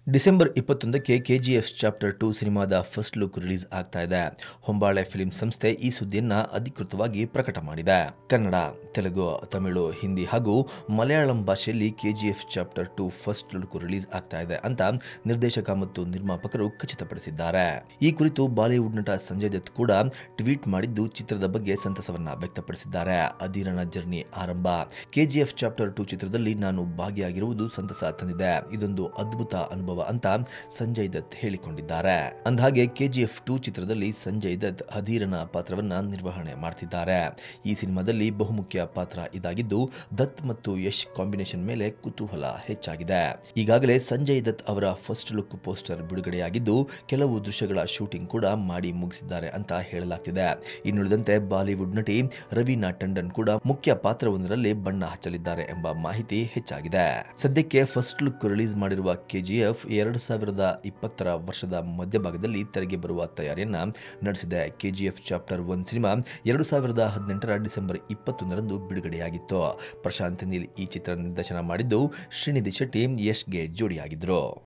December ಇಪ್ಪತ್ತೊಂದಕ್ಕೆ KGF chapter two ಸಿನಿಮಾದ first look release ಆಗ್ತಾ ಇದೆ ಹೊಂಬಾಳೆ ಫಿಲ್ಮ್ ಸಂಸ್ಥೆ ಈ ಸುದ್ದಿಯನ್ನ ಅಧಿಕೃತವಾಗಿ ಪ್ರಕಟ ಮಾಡಿದೆ ಕನ್ನಡ ತೆಲುಗು ತಮಿಳು ಹಿಂದಿ ಹಾಗೂ ಮಲಯಾಳಂ ಭಾಷೆಯಲ್ಲಿ KGF chapter two first look release ಆಗ್ತಾ ಇದೆ ಅಂತ ನಿರ್ದೇಶಕ ಮತ್ತು ನಿರ್ಮಾಪಕರು ಖಚಿತಪಡಿಸಿದ್ದಾರೆ ಈ ಕುರಿತು ಬಾಲಿವುಡ್ ನಟ ಸಂಜಯ್ ದತ್ ಕೂಡ ಟ್ವೀಟ್ ಮಾಡಿದ್ದು ಚಿತ್ರದ ಬಗ್ಗೆ ಸಂತಸವನ್ನ ವ್ಯಕ್ತಪಡಿಸಿದ್ದಾರೆ ಅಧೀರನ ಜರ್ನಿ ಆರಂಭ ಕೆಜಿಎಫ್ ಚಾಪ್ಟರ್ ಟು ಚಿತ್ರದಲ್ಲಿ ನಾನು ಭಾಗಿಯಾಗಿರುವುದು ಸಂತಸ ತಂದಿದೆ ಇದೊಂದು ಅದ್ಭುತ ಅನುಭವ ಅಂತ ಸಂಜಯ್ ದತ್ ಹೇಳಿಕೊಂಡಿದ್ದಾರೆ ಅಂದಹಾಗೆ ಕೆಜಿಎಫ್ ಟು ಚಿತ್ರದಲ್ಲಿ ಸಂಜಯ್ ದತ್ ಅಧೀರನ ಪಾತ್ರವನ್ನ ನಿರ್ವಹಣೆ ಮಾಡ್ತಿದ್ದಾರೆ ಈ ಸಿನಿಮಾದಲ್ಲಿ ಬಹುಮುಖ್ಯ ಪಾತ್ರ ಇದಾಗಿದ್ದು ದತ್ ಮತ್ತು ಯಶ್ ಕಾಂಬಿನೇಷನ್ ಮೇಲೆ ಕುತೂಹಲ ಹೆಚ್ಚಾಗಿದೆ ಈಗಾಗಲೇ ಸಂಜಯ್ ದತ್ ಅವರ ಫಸ್ಟ್ ಲುಕ್ ಪೋಸ್ಟರ್ ಬಿಡುಗಡೆಯಾಗಿದ್ದು ಕೆಲವು ದೃಶ್ಯಗಳ ಶೂಟಿಂಗ್ ಕೂಡ ಮಾಡಿ ಮುಗಿಸಿದ್ದಾರೆ ಅಂತ ಹೇಳಲಾಗ್ತಿದೆ ಇನ್ನುಳಿದಂತೆ ಬಾಲಿವುಡ್ ನಟಿ ರವೀನಾ ಟಂಡನ್ ಕೂಡ ಮುಖ್ಯ ಪಾತ್ರವೊಂದರಲ್ಲಿ ಬಣ್ಣ ಹಚ್ಚಲಿದ್ದಾರೆ ಎಂಬ ಮಾಹಿತಿ ಹೆಚ್ಚಾಗಿದೆ ಸದ್ಯಕ್ಕೆ ಫಸ್ಟ್ ಲುಕ್ ರಿಲೀಸ್ ಮಾಡಿರುವ ಕೆಜಿಎಫ್ ಎರಡು ಸಾವಿರದ ಇಪ್ಪತ್ತರ ವರ್ಷದ ಮಧ್ಯಭಾಗದಲ್ಲಿ ತೆರೆಗೆ ಬರುವ ತಯಾರಿಯನ್ನ ನಡೆಸಿದೆ ಕೆಜಿಎಫ್ ಚಾಪ್ಟರ್ ಒನ್ ಸಿನಿಮಾ ಎರಡು ಸಾವಿರದ ಹದಿನೆಂಟರ ಡಿಸೆಂಬರ್ ಇಪ್ಪತ್ತೊಂದರಂದು ಬಿಡುಗಡೆಯಾಗಿತ್ತು ಪ್ರಶಾಂತ್ ನೀಲ್ ಈ ಚಿತ್ರ ನಿರ್ದೇಶನ ಮಾಡಿದ್ದು ಶ್ರೀನಿಧಿ ಶೆಟ್ಟಿ ಯಶ್ಗೆ ಜೋಡಿಯಾಗಿದ್ರು